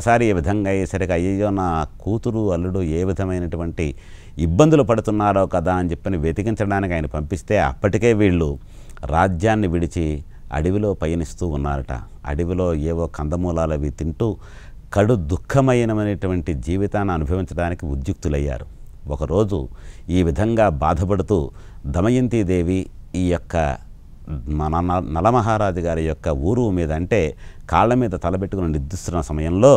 ఒక్కసారి ఈ విధంగా అయ్యేసరికి అయ్యో నా కూతురు అల్లుడు ఏ విధమైనటువంటి ఇబ్బందులు పడుతున్నారో కదా అని చెప్పని వెతికించడానికి ఆయన పంపిస్తే అప్పటికే వీళ్ళు రాజ్యాన్ని విడిచి అడవిలో పయనిస్తూ ఉన్నారట అడవిలో ఏవో కందమూలాలు అవి తింటూ కడు దుఃఖమైనటువంటి జీవితాన్ని అనుభవించడానికి ఉద్యుక్తులయ్యారు ఒకరోజు ఈ విధంగా బాధపడుతూ దమయంతీదేవి ఈ యొక్క మన న- నలమహారాజు గారి యొక్క ఊరు మీద అంటే కాళ్ళ మీద తలబెట్టుకుని నిద్రిస్తున్న సమయంలో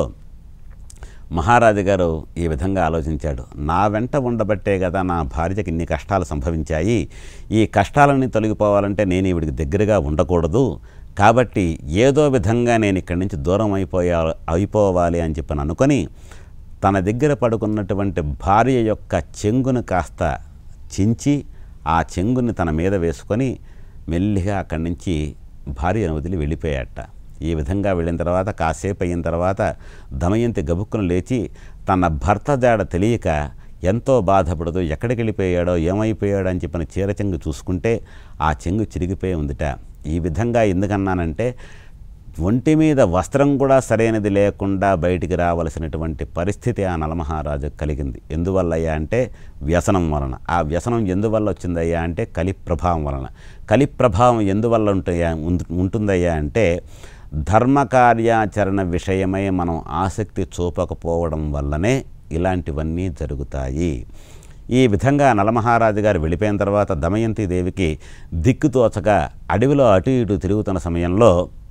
మహారాజు గారు ఈ విధంగా ఆలోచించాడు నా వెంట ఉండబట్టే కదా నా భార్యకి ఇన్ని కష్టాలు సంభవించాయి ఈ కష్టాలన్నీ తొలగిపోవాలంటే నేను ఈవిడికి దగ్గరగా ఉండకూడదు కాబట్టి ఏదో విధంగా నేను ఇక్కడి నుంచి దూరం అయిపోయా అయిపోవాలి అని చెప్పని అనుకొని తన దగ్గర పడుకున్నటువంటి భార్య యొక్క చెంగును కాస్త చించి ఆ చెంగుని తన మీద వేసుకొని మెల్లిగా అక్కడి నుంచి భార్యను వదిలి వెళ్ళిపోయాట ఈ విధంగా వెళ్ళిన తర్వాత కాసేపు అయిన తర్వాత దమయంతి గబుక్కును లేచి తన భర్త జాడ తెలియక ఎంతో బాధపడుతూ ఎక్కడికి వెళ్ళిపోయాడో ఏమైపోయాడో అని చెప్పిన చీర చెంగు చూసుకుంటే ఆ చెంగు చిరిగిపోయి ఉందిట ఈ విధంగా ఎందుకన్నానంటే ఒంటి మీద వస్త్రం కూడా సరైనది లేకుండా బయటికి రావలసినటువంటి పరిస్థితి ఆ నలమహారాజు కలిగింది ఎందువల్లయ్యా అంటే వ్యసనం వలన ఆ వ్యసనం ఎందువల్ల వచ్చిందయ్యా అంటే కలి ప్రభావం వలన కలి ప్రభావం ఎందువల్ల ఉంటాయా ఉంటు- ఉంటుందయ్యా అంటే ధర్మ కార్యాచరణ విషయమై మనం ఆసక్తి చూపకపోవడం వల్లనే ఇలాంటివన్నీ జరుగుతాయి ఈ విధంగా నలమహారాజు గారు వెళ్ళిపోయిన తర్వాత దమయంతి దేవికి దిక్కుతోచక అడవిలో అటు ఇటు తిరుగుతున్న సమయంలో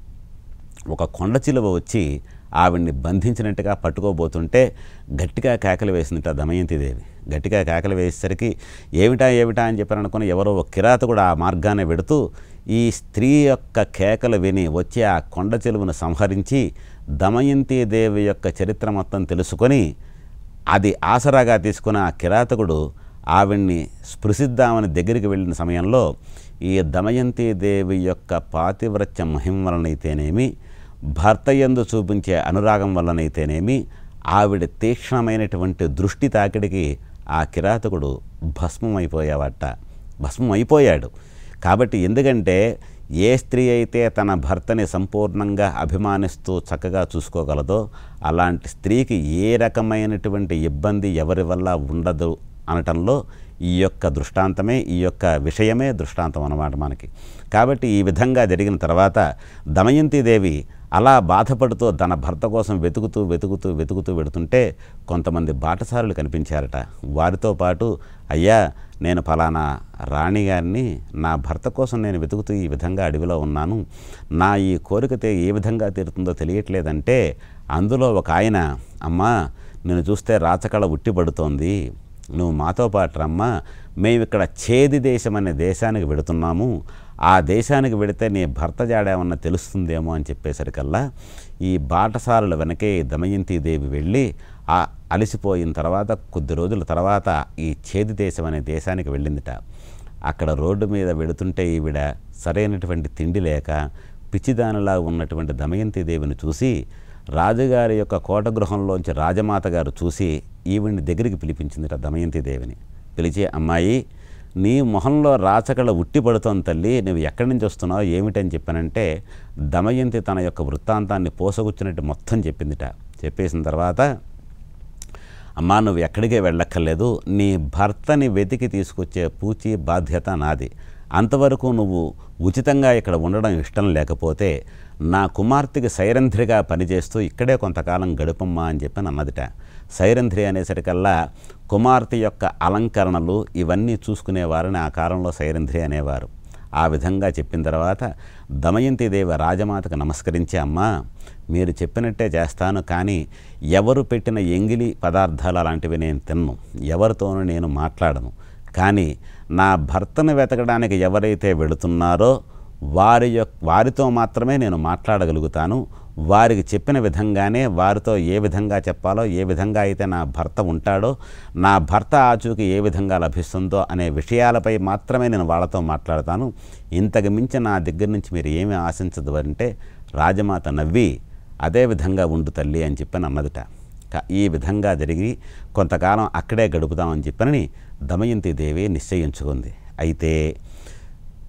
ఒక కొండ చిలువ వచ్చి ఆవిడ్ని బంధించినట్టుగా పట్టుకోబోతుంటే గట్టిగా కేకలు వేసిందిట దమయంతిదేవి గట్టిగా కేకలు వేసేసరికి ఏమిటా ఏమిటా అని చెప్పారు అనుకుని ఎవరో ఒక కిరాతకుడు ఆ మార్గాన్ని వెడుతూ ఈ స్త్రీ యొక్క కేకలు విని వచ్చి ఆ కొండ చిలువను సంహరించి దమయంతిదేవి యొక్క చరిత్ర మొత్తం తెలుసుకొని అది ఆసరాగా తీసుకున్న ఆ కిరాతకుడు ఆవిడ్ని స్పృశిద్దామని దగ్గరికి వెళ్ళిన సమయంలో ఈ దమయంతి దేవి యొక్క పాతివ్రత్య మహిమ వలనైతేనేమి భర్త యందు చూపించే అనురాగం వలనైతేనేమి ఆవిడ తీక్ష్ణమైనటువంటి దృష్టి తాకిడికి ఆ కిరాతకుడు భస్మమైపోయావట భస్మం అయిపోయాడు కాబట్టి ఎందుకంటే ఏ స్త్రీ అయితే తన భర్తని సంపూర్ణంగా అభిమానిస్తూ చక్కగా చూసుకోగలదో అలాంటి స్త్రీకి ఏ రకమైనటువంటి ఇబ్బంది ఎవరి వల్ల ఉండదు అనటంలో ఈ యొక్క దృష్టాంతమే ఈ యొక్క విషయమే దృష్టాంతం అన్నమాట మనకి కాబట్టి ఈ విధంగా జరిగిన తర్వాత దమయంతిదేవి అలా బాధపడుతూ తన భర్త కోసం వెతుకుతూ వెతుకుతూ వెతుకుతూ వెడుతుంటే కొంతమంది బాటసారులు కనిపించారట వారితో పాటు అయ్యా నేను ఫలానా రాణి గారిని నా భర్త కోసం నేను వెతుకుతూ ఈ విధంగా అడవిలో ఉన్నాను నా ఈ కోరికతే ఏ విధంగా తీరుతుందో తెలియట్లేదంటే అందులో ఒక ఆయన అమ్మా నేను చూస్తే రాచకళ ఉట్టిపడుతోంది నువ్వు మాతో పాటు రమ్మా మేము ఇక్కడ ఛేది దేశం అనే దేశానికి వెడుతున్నాము ఆ దేశానికి వెడితే నీ భర్త జాడేమన్నా తెలుస్తుందేమో అని చెప్పేసరికల్లా ఈ బాటసారుల వెనకే దమయంతి దేవి వెళ్ళి ఆ అలసిపోయిన తర్వాత కొద్ది రోజుల తర్వాత ఈ ఛేది దేశం అనే దేశానికి వెళ్ళిందిట అక్కడ రోడ్డు మీద వెడుతుంటే ఈవిడ సరైనటువంటి తిండి లేక పిచ్చిదానిలా ఉన్నటువంటి దమయంతి దేవిని చూసి రాజుగారి యొక్క కోట గృహంలోంచి రాజమాత గారు చూసి ఈవిడ్ని దగ్గరికి పిలిపించిందిట దమయంతి దేవిని పిలిచి అమ్మాయి నీ మొహంలో రాచకళ ఉట్టి పడుతోంది తల్లి నువ్వు ఎక్కడి నుంచి వస్తున్నావు ఏమిటని చెప్పానంటే దమయంతి తన యొక్క వృత్తాంతాన్ని పోసగుచ్చినట్టు మొత్తం చెప్పిందిట చెప్పేసిన తర్వాత అమ్మా నువ్వు ఎక్కడికే వెళ్ళక్కర్లేదు నీ భర్తని వెతికి తీసుకొచ్చే పూచి బాధ్యత నాది అంతవరకు నువ్వు ఉచితంగా ఇక్కడ ఉండడం ఇష్టం లేకపోతే నా కుమార్తెకి సైరంధ్రిగా పనిచేస్తూ ఇక్కడే కొంతకాలం గడుపమ్మా అని చెప్పి అన్నదిట సైరంధ్రి అనేసరికల్లా కుమార్తె యొక్క అలంకరణలు ఇవన్నీ చూసుకునేవారని ఆ కాలంలో సైరంధ్రి అనేవారు ఆ విధంగా చెప్పిన తర్వాత దమయంతి దేవి రాజమాతకు నమస్కరించి అమ్మా మీరు చెప్పినట్టే చేస్తాను కానీ ఎవరు పెట్టిన ఎంగిలి పదార్థాలు అలాంటివి నేను తిన్ను ఎవరితోనూ నేను మాట్లాడను కానీ నా భర్తను వెతకడానికి ఎవరైతే వెళుతున్నారో వారి యొక్క వారితో మాత్రమే నేను మాట్లాడగలుగుతాను వారికి చెప్పిన విధంగానే వారితో ఏ విధంగా చెప్పాలో ఏ విధంగా అయితే నా భర్త ఉంటాడో నా భర్త ఆచూకి ఏ విధంగా లభిస్తుందో అనే విషయాలపై మాత్రమే నేను వాళ్ళతో మాట్లాడతాను ఇంతకు మించి నా దగ్గర నుంచి మీరు ఏమీ ఆశించదు అంటే రాజమాత నవ్వి అదే విధంగా ఉండు తల్లి అని చెప్పని అన్నదిట క- ఈ విధంగా జరిగి కొంతకాలం అక్కడే గడుపుదామని చెప్పని దమయంతి దేవి నిశ్చయించుకుంది అయితే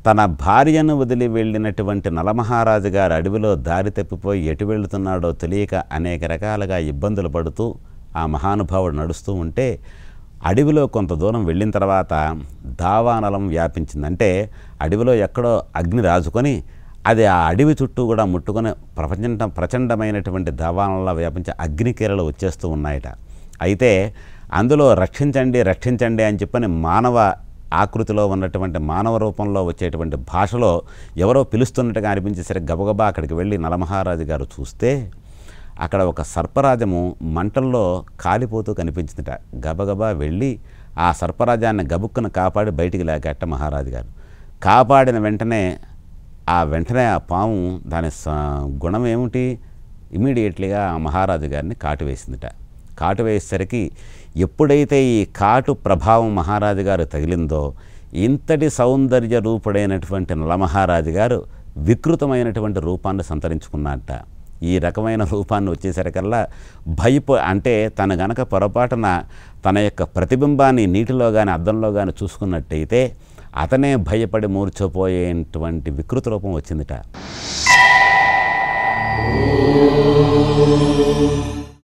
తన భార్యను వదిలి వెళ్ళినటువంటి నలమహారాజు గారు అడవిలో దారి తప్పిపోయి ఎటు వెళుతున్నాడో తెలియక అనేక రకాలుగా ఇబ్బందులు పడుతూ ఆ మహానుభావుడు నడుస్తూ ఉంటే అడవిలో కొంత దూరం వెళ్ళిన తర్వాత దావానలం వ్యాపించింది అంటే అడవిలో ఎక్కడో అగ్ని రాజుకొని అది ఆ అడవి చుట్టూ కూడా ముట్టుకొని ప్రపంచ ప్రచండమైనటువంటి దావానలా వ్యాపించే అగ్నికీరలు వచ్చేస్తూ ఉన్నాయట అయితే అందులో రక్షించండి రక్షించండి అని చెప్పని మానవ ఆకృతిలో ఉన్నటువంటి మానవ రూపంలో వచ్చేటువంటి భాషలో ఎవరో పిలుస్తున్నట్టుగా అనిపించేసరికి గబగబా అక్కడికి వెళ్ళి నలమహారాజు గారు చూస్తే అక్కడ ఒక సర్పరాజము మంటల్లో కాలిపోతూ కనిపించిందిట గబగబా వెళ్ళి ఆ సర్పరాజాన్ని గబుక్కున కాపాడి బయటికి లాగట్ట మహారాజు గారు కాపాడిన వెంటనే ఆ వెంటనే ఆ పాము దాని స- గుణం ఏమిటి ఇమీడియట్లీగా ఆ మహారాజు గారిని కాటు వేసిందిట కాటు వేసేసరికి ఎప్పుడైతే ఈ కాటు ప్రభావం మహారాజు గారు తగిలిందో ఇంతటి సౌందర్య రూపుడైనటువంటి నలమహారాజు గారు వికృతమైనటువంటి రూపాన్ని సంతరించుకున్నట్ట ఈ రకమైన రూపాన్ని వచ్చేసరికల్లా భయపో అంటే తను గనక పొరపాటున తన యొక్క ప్రతిబింబాన్ని నీటిలో కానీ అద్దంలో కానీ చూసుకున్నట్టయితే అతనే భయపడి మూర్చోపోయేటువంటి వికృత రూపం వచ్చిందిట